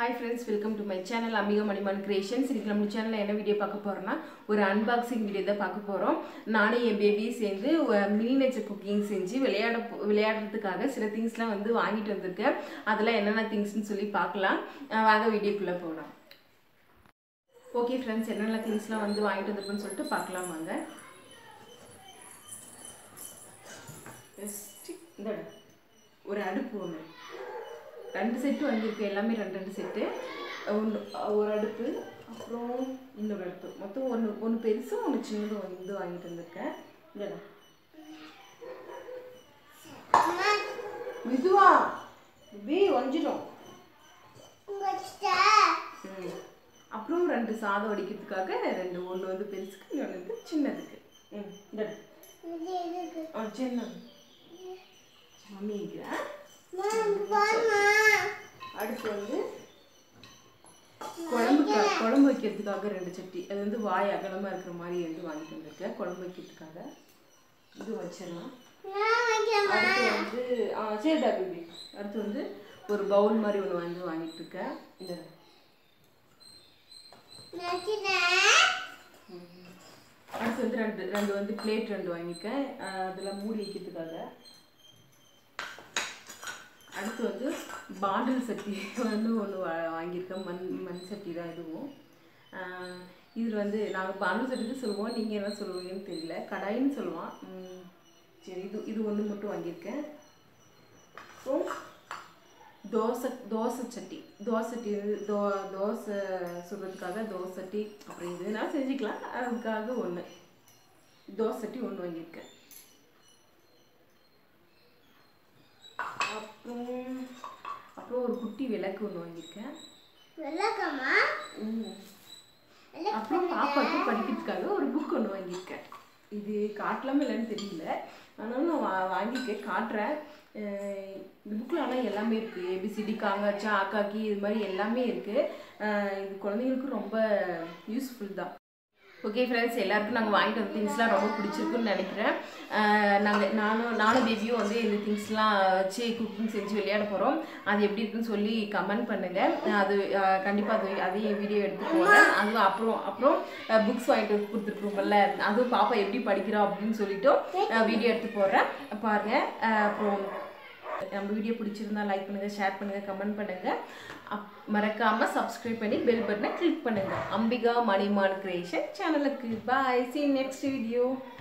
Hi friends welcome to my channel Ambika Manimaan creations இன்னைக்கு நம்ம சேனலில் என்ன வீடியோ பார்க்க போகிறோம்னா ஒரு அன்பாக்சிங் வீடியோ தான் பார்க்க போகிறோம் நானும் என் பேபியும் சேர்ந்து மினி நேச்சர் குக்கிங் செஞ்சு விளையாட போ- விளையாடுறதுக்காக சில திங்ஸ்லாம் வந்து வாங்கிட்டு வந்திருக்கேன் அதெல்லாம் என்னென்ன திங்ஸ்னு சொல்லி பார்க்கலாம் அஹ் வாங்க வீடியோக்குள்ளே போகலாம் ஓகே ஃப்ரெண்ட்ஸ் என்னென்ன திங்ஸ்லாம் வந்து வாங்கிட்டு வந்திருக்குன்னு சொல்லிட்டு பார்க்கலாம் வாங்க First, இந்த ஒரு அடுப்பு ஒன்று ரெண்டு செட்டு வந்திருக்கு எல்லாமே ரெண்டு ரெண்டு செட்டு ஒன்று ஒரு அடுப்பு அப்புறம் இன்னொரு அடுப்பு மொத்தம் ஒன்று ஒன்று பெருசும் ஒன்று சின்னதும் வந்து வாங்கிட்டு வந்திருக்கேன் இல்லைடா மெதுவா பி ஒஞ்சிடும் ம். அப்புறம் ரெண்டு சாதம் வடிக்கிறதுக்காக ரெண்டு ஒன்று வந்து பெருசுக்கு இன்னொன்று வந்து சின்னதுக்கு ம் இந்த ஆ சின்னது மம்மி இருக்கிறேன் அடுத்து வந்து குழம்பு க- குழம்பு வைக்கிறதுக்காக ரெண்டு சட்டி அது வந்து வாய் அகலமாக இருக்கிற மாதிரி வந்து வாங்கிட்டு வந்திருக்கேன் குழம்பு வைக்கிறதுக்காக இது வச்சிடலாம் அடுத்து வந்து ஆ சரிடா பேபி அடுத்து வந்து ஒரு பவுல் மாதிரி ஒன்று வந்து வாங்கிட்டு இருக்கேன் இந்த அடுத்து வந்து ரெண்டு ரெண்டு வந்து பிளேட் ரெண்டு வாங்கியிருக்கேன் அதில் மூடி வைக்கிறதுக்காக அடுத்து வந்து பாண்டில் சட்டி வந்து ஒன்று வாங்கியிருக்கேன் மண் மண் சட்டி தான் இதுவும் இதில் வந்து நாங்கள் பாண்டில் சட்டி தான் சொல்லுவோம் நீங்கள் என்ன சொல்லுவீங்கன்னு தெரியல கடாயின்னு சொல்லுவோம் உம், சரி இது இது ஒன்று மட்டும் வாங்கியிருக்கேன் அப்புறம் தோசை தோசை சட்டி தோசை சட்டி வந்து தோ தோசை சுடுறதுக்காக தோசை சட்டி அப்புறம் இதுனா செஞ்சுக்கலாம் அதுக்காக ஒன்று தோசை சட்டி ஒன்று வாங்கியிருக்கேன் அப்புறம் அப்புறம் ஒரு குட்டி விளக்கு ஒன்று வாங்கியிருக்கேன் ம். அப்புறம் பாப்பாவுக்கு படிக்கிறதுக்காக ஒரு புக் ஒன்று வாங்கியிருக்கேன் இது காட்டலாமா இல்லைன்னு தெரியல ஆனாலும் நான் வா வாங்கியிருக்கேன் காட்டுறேன் அஹ் இந்த புக்கில் ஆனால் எல்லாமே இருக்குது ஏபிசிடி காங்காச்சா ஆக்காக்கி இது மாதிரி எல்லாமே இருக்குது இது குழந்தைங்களுக்கு ரொம்ப யூஸ்ஃபுல் தான் ஓகே ஃப்ரெண்ட்ஸ் எல்லாருக்கும் நாங்கள் வாங்கிட்டு வந்த திங்ஸ்லாம் ரொம்ப பிடிச்சிருக்குன்னு நினைக்கிறேன் நாங்கள் நானும் நானும் பேபியும் வந்து இந்த திங்ஸ்லாம் வச்சு குக்கிங் செஞ்சு விளையாட போகிறோம் அது எப்படி இருக்குன்னு சொல்லி கமெண்ட் பண்ணுங்கள் அது கண்டிப்பாக அது அதையும் வீடியோ எடுத்து போகிறேன் அதுவும் அப்புறம் அப்புறம் புக்ஸ் வாங்கிட்டு வந்து கொடுத்துருக்கோம்ல அதுவும் பாப்பா எப்படி படிக்கிறோம் அப்படின்னு சொல்லிட்டு வீடியோ எடுத்து போடுறேன் பாருங்கள் அப்புறம் நம்ம வீடியோ பிடிச்சிருந்தா லைக் பண்ணுங்கள் ஷேர் பண்ணுங்கள் கமெண்ட் பண்ணுங்கள் அப் மறக்காமல் சப்ஸ்கிரைப் பண்ணி பெல் பட்டனை கிளிக் பண்ணுங்கள் அம்பிகா மணிமான் கிரியேஷன் சேனலுக்கு பாய் சி நெக்ஸ்ட் வீடியோ